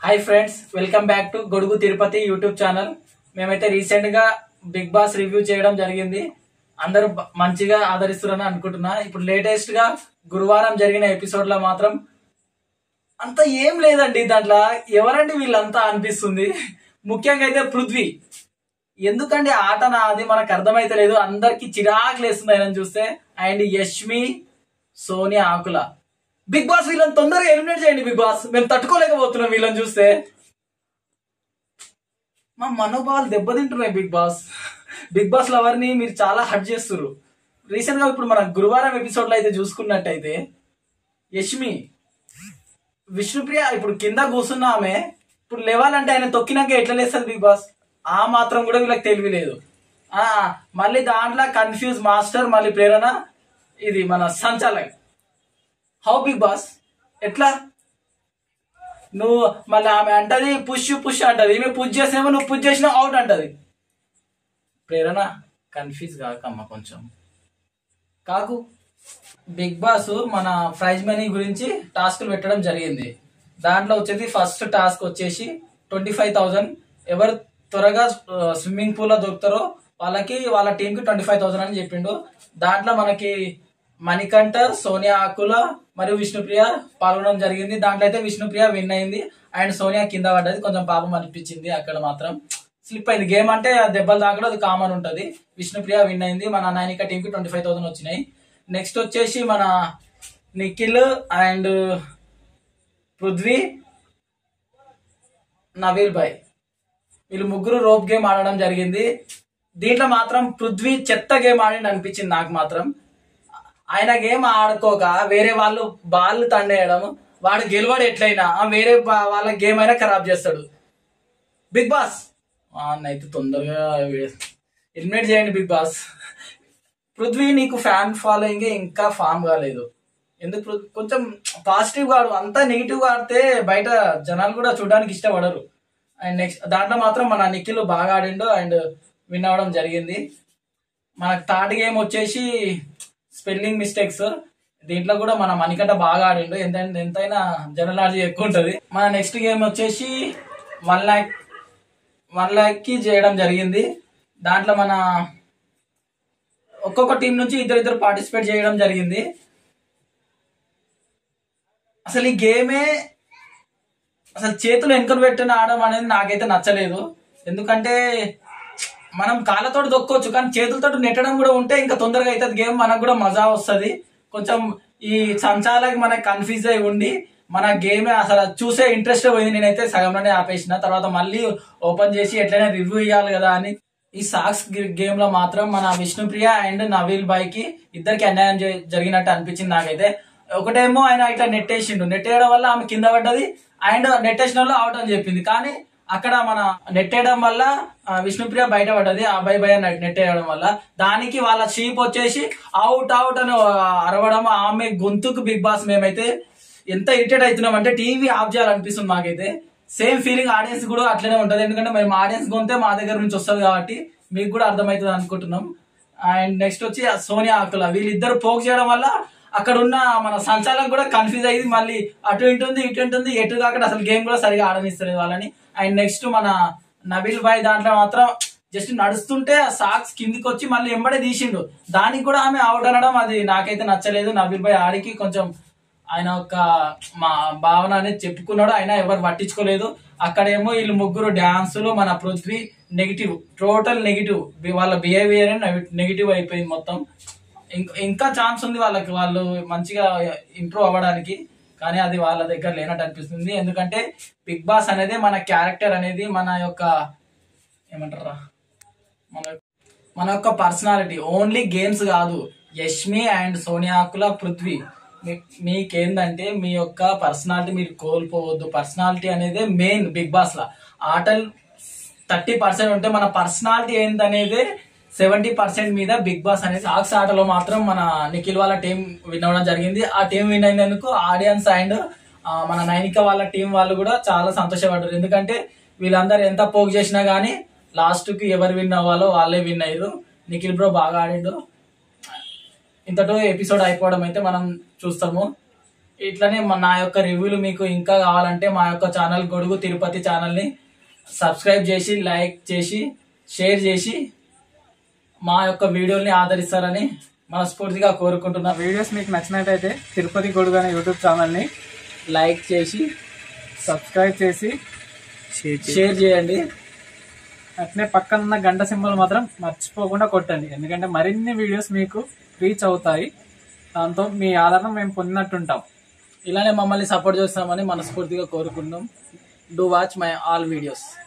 Hi friends welcome back to Godugu Tirupati YouTube channel మేమైతే recent గా Bigg Boss review చేయడం జరిగింది అందరూ బ- మంచిగా ఆదరిస్తున్నారని అనుకుంటున్నా ఇప్పుడు లేటెస్ట్ గా గురువారం జరిగిన ఎపిసోడ్ లో మాత్రం అంత ఏం లేదండి దాంట్లో ఎవరండి వీళ్ళంతా అనిపిస్తుంది ముఖ్యంగా అయితే పృథ్వీ ఎందుకండి ఆట నాది మనకు అర్థమైతే లేదు అందరికి చిరాకు లేస్తుంది ఆయన చూస్తే and Yashmi Sonia Akula Bigg Boss వీళ్ళని తొందరగా ఎలిమినేట్ చేయండి బిగ్ బాస్ మేము తట్టుకోలేకపోతున్నాం వీళ్ళని చూస్తే మా మనోభావాలు దెబ్బతింటున్నాయి బిగ్ బాస్ బిగ్ బాస్ లవర్ని మీరు చాలా హట్ చేస్తున్నారు రీసెంట్ గా ఇప్పుడు మన గురువారం ఎపిసోడ్ లో అయితే చూసుకున్నట్టయితే యష్మి విష్ణుప్రియ ఇప్పుడు కింద కూర్చున్న ఆమె ఇప్పుడు లేవాలంటే ఆయన తొక్కినాక ఎట్లా లేస్తుంది బిగ్ బాస్ ఆ మాత్రం కూడా వీళ్ళకి తెలివి లేదు ఆ మళ్ళీ దాంట్లో కన్ఫ్యూజ్ మాస్టర్ మళ్ళీ ప్రేరణ ఇది మన సంచాలక్ హౌ బిగ్ బాస్ ఎట్లా నువ్వు మళ్ళీ ఆమె అంటది పుష్ పుష్ అంటది ఈమె పుష్ చేసేమో నువ్వు పుష్ చేసినా అవుట్ అంటది ప్రేరణ కన్ఫ్యూజ్ కాకమ్మ కొంచెం కాకు బిగ్ బాస్ మన ప్రైజ్ మనీ గురించి టాస్క్లు పెట్టడం జరిగింది దాంట్లో వచ్చేసి ఫస్ట్ టాస్క్ వచ్చేసి ట్వంటీ ఫైవ్ థౌజండ్ ఎవరు త్వరగా స్విమ్మింగ్ పూల్ లో దొరుకుతారో వాళ్ళకి వాళ్ళ టీం కి ట్వంటీ ఫైవ్ థౌసండ్ అని చెప్పిండు దాంట్లో మనకి మణికంఠ సోనియా ఆకుల మరియు విష్ణుప్రియ పాల్గొనడం జరిగింది దాంట్లో అయితే విష్ణుప్రియ విన్ అయింది అండ్ సోనియా కింద పడ్డది కొంచెం పాపం అనిపించింది అక్కడ మాత్రం స్లిప్ అయింది గేమ్ అంటే ఆ దెబ్బలు తాకడం అది కామన్ ఉంటది విష్ణుప్రియ విన్ అయింది మన నైనిక టీం కి ట్వంటీ ఫైవ్ థౌసండ్ వచ్చినాయి నెక్స్ట్ వచ్చేసి మన నిఖిల్ అండ్ పృథ్వీ నవీల్ భాయ్ వీళ్ళు ముగ్గురు రోప్ గేమ్ ఆడడం జరిగింది దీంట్లో మాత్రం పృథ్వీ చెత్త గేమ్ ఆడింది అనిపించింది నాకు మాత్రం ఆయన గేమ్ ఆడుకోక వేరే వాళ్ళు బాల్ తండేయడం వాడు గెలవాడు ఎట్లయినా ఆ వేరే బా- వాళ్ళ గేమ్ అయినా ఖరాబ్ చేస్తాడు బిగ్ బాస్ అయితే తొందరగా ఎలిమినేట్ చేయండి బిగ్ బాస్ పృథ్వీ నీకు ఫ్యాన్ ఫాలోయింగ్ ఇంకా ఫామ్ కాలేదు ఎందుకు పృథ్వీ? కొంచెం పాజిటివ్ గా ఆడు అంతా నెగిటివ్ గా ఆడితే బయట జనాలు కూడా చూడడానికి ఇష్టపడరు అండ్ నెక్స్ట్ దాంట్లో మాత్రం మన నిఖిల్ బాగా ఆడిండు అండ్ విన్ అవ్వడం జరిగింది మనకు థర్డ్ గేమ్ వచ్చేసి స్పెల్లింగ్ మిస్టేక్స్ దీంట్లో కూడా మన మణికంఠ బాగా ఆడిండు ఎంత ఎంతైనా జనరల్ నాలెడ్జ్ ఎక్కువ ఉంటది మన నెక్స్ట్ గేమ్ వచ్చేసి వన్ ల్యాక్ వన్ ల్యాక్ కి చేయడం జరిగింది దాంట్లో మన ఒక్కొక్క టీం నుంచి ఇద్దరు ఇద్దరు పార్టిసిపేట్ చేయడం జరిగింది అసలు ఈ గేమే అసలు చేతులు వెనుకలు పెట్టిన ఆడడం అనేది నాకైతే నచ్చలేదు ఎందుకంటే మనం కాళ్ళతో దొక్కోవచ్చు కానీ చేతులతో నెట్టడం కూడా ఉంటే ఇంకా తొందరగా అవుతుంది గేమ్ మనకు కూడా మజా వస్తుంది కొంచెం ఈ సంచాలకి మనకి కన్ఫ్యూజ్ అయి ఉండి మన గేమ్ అసలు చూసే ఇంట్రెస్ట్ పోయింది నేనైతే సగంలోనే ఆపేసిన తర్వాత మళ్ళీ ఓపెన్ చేసి ఎట్లయినా రివ్యూ ఇవ్వాలి కదా అని ఈ సాక్స్ గేమ్ లో మాత్రం మన విష్ణుప్రియ అండ్ నవీల్ బాయ్ కి ఇద్దరికి అన్యాయం జ- జరిగినట్టు అనిపించింది నాకైతే ఒకటేమో ఆయన ఇట్లా నెట్టేసిండు నెట్టేయడం వల్ల ఆమె కింద పడ్డది అండ్ నెట్టేసిన వాళ్ళు అవుట్ అని చెప్పింది కానీ అక్కడ మన నెట్టేయడం వల్ల ఆ, విష్ణుప్రియ బయట పడ్డది ఆ అబ్బాయి భయ నెట్టేయడం వల్ల దానికి వాళ్ళ చీప్ వచ్చేసి అవుట్ అవుట్ అని ఆ, అరవడం ఆమె గొంతుకు బిగ్ బాస్ మేమైతే ఎంత ఇరిటేట్ అవుతున్నాం అంటే టీవీ ఆఫ్ చేయాలనిపిస్తుంది మాకైతే సేమ్ ఫీలింగ్ ఆడియన్స్ కూడా అట్లనే ఉంటది ఎందుకంటే మేము ఆడియన్స్ గొంతే మా దగ్గర నుంచి వస్తుంది కాబట్టి మీకు కూడా అర్థమవుతుంది అనుకుంటున్నాం అండ్ నెక్స్ట్ వచ్చి ఆ సోనియా ఆకుల వీళ్ళిద్దరు పోక్ చేయడం వల్ల అక్కడ ఉన్న మన సంచాలక్ కూడా కన్ఫ్యూజ్ అయ్యింది మళ్ళీ అటు ఇటు ఉంది ఇటు ఇటు ఉంది ఎటు కాకుండా అసలు గేమ్ కూడా సరిగా ఆడనిస్తలేదు వాళ్ళని అండ్ నెక్స్ట్ మన నబీల్ భాయ్ దాంట్లో మాత్రం జస్ట్ నడుస్తుంటే ఆ సాక్స్ కిందికి వచ్చి మళ్ళీ ఎంబడే తీసిండు దానికి కూడా ఆమె అవుట్ అనడం అది నాకైతే నచ్చలేదు నబీల్ భాయ్ ఆడికి కొంచెం ఆయన ఒక మా భావన అనేది చెప్పుకున్నాడు ఆయన ఎవరు పట్టించుకోలేదు అక్కడేమో వీళ్ళు ముగ్గురు డాన్సులు మన పృథ్వీ నెగిటివ్ టోటల్ నెగిటివ్ వాళ్ళ బిహేవియర్ నెగిటివ్ అయిపోయింది మొత్తం ఇంక- ఇంకా ఛాన్స్ ఉంది వాళ్ళకి వాళ్ళు మంచిగా ఇంప్రూవ్ అవ్వడానికి కానీ అది వాళ్ళ దగ్గర లేనట్టు అనిపిస్తుంది ఎందుకంటే బిగ్ బాస్ అనేది మన క్యారెక్టర్ అనేది మన యొక్క ఏమంటారా మన మన యొక్క పర్సనాలిటీ ఓన్లీ గేమ్స్ కాదు యష్మి అండ్ సోనియాకుల పృథ్వీ మీ- మీకేందంటే మీ యొక్క పర్సనాలిటీ మీరు కోల్పోవద్దు పర్సనాలిటీ అనేది మెయిన్ బిగ్ బాస్ లా ఆటలు థర్టీ పర్సెంట్ ఉంటే మన పర్సనాలిటీ ఏందనేది సెవెంటీ పర్సెంట్ మీద బిగ్ బాస్ అనేది సాక్స్ ఆటలో మాత్రం మన నిఖిల్ వాళ్ళ టీం విన్ అవ్వడం జరిగింది ఆ టీం విన్ అయినందుకు ఆడియన్స్ అండ్ మన నైనిక వాళ్ళ టీం వాళ్ళు కూడా చాలా సంతోషపడ్డారు ఎందుకంటే వీళ్ళందరూ ఎంత పోక్ చేసినా గానీ లాస్ట్ కి ఎవరు విన్ అవ్వాలో వాళ్ళే విన్ అయ్యారు నిఖిల్ బ్రో బాగా ఆడిండు ఇంతతో ఎపిసోడ్ అయిపోవడం అయితే మనం చూస్తాము ఇట్లనే మా- నా యొక్క రివ్యూలు మీకు ఇంకా కావాలంటే మా యొక్క ఛానల్ గొడుగు తిరుపతి ఛానల్ని సబ్స్క్రైబ్ చేసి లైక్ చేసి షేర్ చేసి మా యొక్క వీడియోని ఆదరిస్తారని మనస్ఫూర్తిగా కోరుకుంటున్నా వీడియోస్ మీకు నచ్చినట్టయితే తిరుపతి గొడుగు అనే యూట్యూబ్ ఛానల్ని లైక్ చేసి సబ్స్క్రైబ్ చేసి షేర్ చేయండి అట్నే పక్కన ఉన్న గంట సింబల్ మాత్రం మర్చిపోకుండా కొట్టండి ఎందుకంటే మరిన్ని వీడియోస్ మీకు రీచ్ అవుతాయి దాంతో మీ ఆదరణ మేము పొందినట్టుంటాం ఇలానే మమ్మల్ని సపోర్ట్ చేస్తామని మనస్ఫూర్తిగా కోరుకుంటున్నాం do watch my all videos